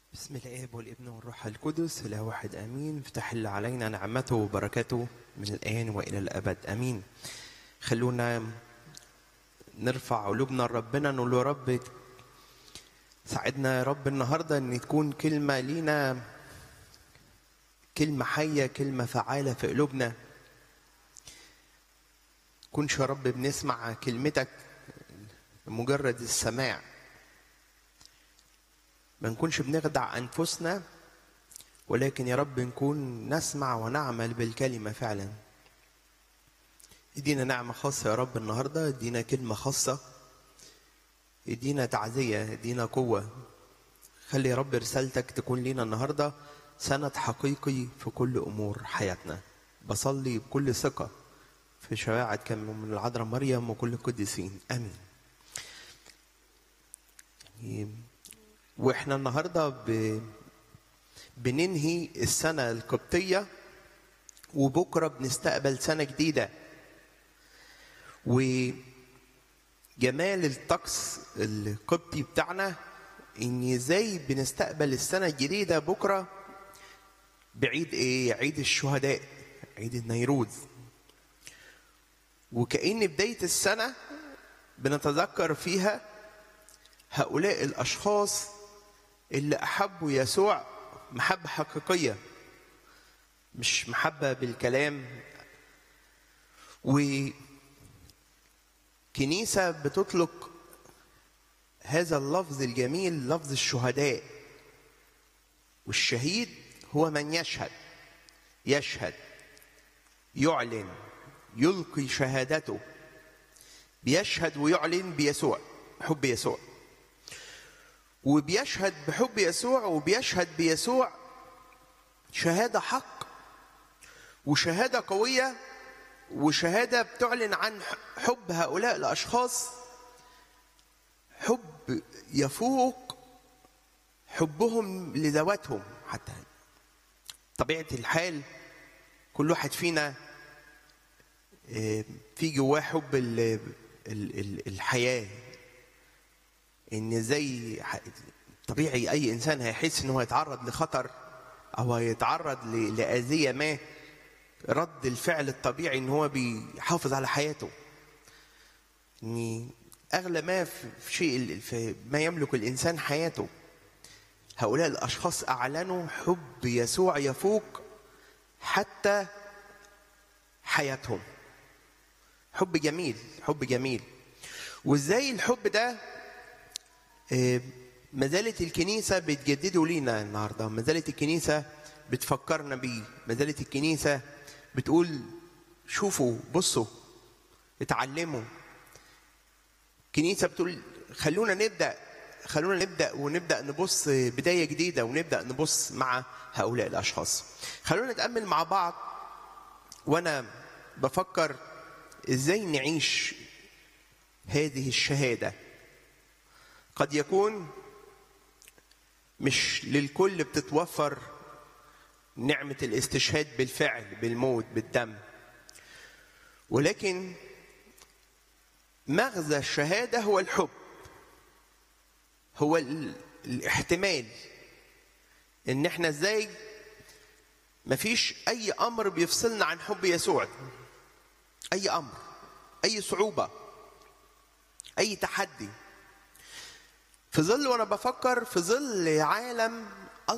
بسم الاب والابن والروح القدس اله واحد امين افتح الله علينا نعمته وبركاته من الان والى الابد امين خلونا نرفع قلوبنا لربنا نقول له يا رب ساعدنا يا رب النهارده ان تكون كلمه لينا كلمه حيه كلمه فعاله في قلوبنا كنش يا رب بنسمع كلمتك مجرد السماع ما نكونش بنخدع انفسنا ولكن يا رب نكون نسمع ونعمل بالكلمه فعلا ادينا نعمه خاصه يا رب النهارده ادينا كلمه خاصه ادينا تعزيه ادينا قوه خلي يا رب رسالتك تكون لينا النهارده سند حقيقي في كل امور حياتنا بصلي بكل ثقه في شفاعة كم من العذراء مريم وكل القديسين امين يعني واحنا النهارده ب... بننهي السنه القبطيه وبكره بنستقبل سنه جديده وجمال الطقس القبطي بتاعنا ان ازاي بنستقبل السنه الجديده بكره بعيد ايه عيد الشهداء عيد النيروز وكأن بداية السنة بنتذكر فيها هؤلاء الأشخاص اللي أحبوا يسوع محبة حقيقية مش محبة بالكلام وكنيسة بتطلق هذا اللفظ الجميل لفظ الشهداء والشهيد هو من يشهد يشهد يعلن يلقي شهادته بيشهد ويعلن بيسوع حب يسوع وبيشهد بحب يسوع وبيشهد بيسوع شهادة حق وشهادة قوية وشهادة بتعلن عن حب هؤلاء الأشخاص حب يفوق حبهم لذواتهم حتى طبيعة الحال كل واحد فينا في جواه حب الحياة ان زي طبيعي اي انسان هيحس ان هو يتعرض لخطر او هيتعرض لاذيه ما رد الفعل الطبيعي ان هو بيحافظ على حياته ان اغلى ما في شيء في ما يملك الانسان حياته هؤلاء الاشخاص اعلنوا حب يسوع يفوق حتى حياتهم حب جميل حب جميل وازاي الحب ده ما زالت الكنيسة بتجدده لينا النهاردة ما زالت الكنيسة بتفكرنا بيه ما زالت الكنيسة بتقول شوفوا بصوا اتعلموا الكنيسة بتقول خلونا نبدأ خلونا نبدأ ونبدأ نبص بداية جديدة ونبدأ نبص مع هؤلاء الأشخاص خلونا نتأمل مع بعض وأنا بفكر ازاي نعيش هذه الشهاده قد يكون مش للكل بتتوفر نعمه الاستشهاد بالفعل بالموت بالدم ولكن مغزى الشهاده هو الحب هو الاحتمال ان احنا ازاي مفيش اي امر بيفصلنا عن حب يسوع اي امر اي صعوبه اي تحدي في ظل وانا بفكر في ظل عالم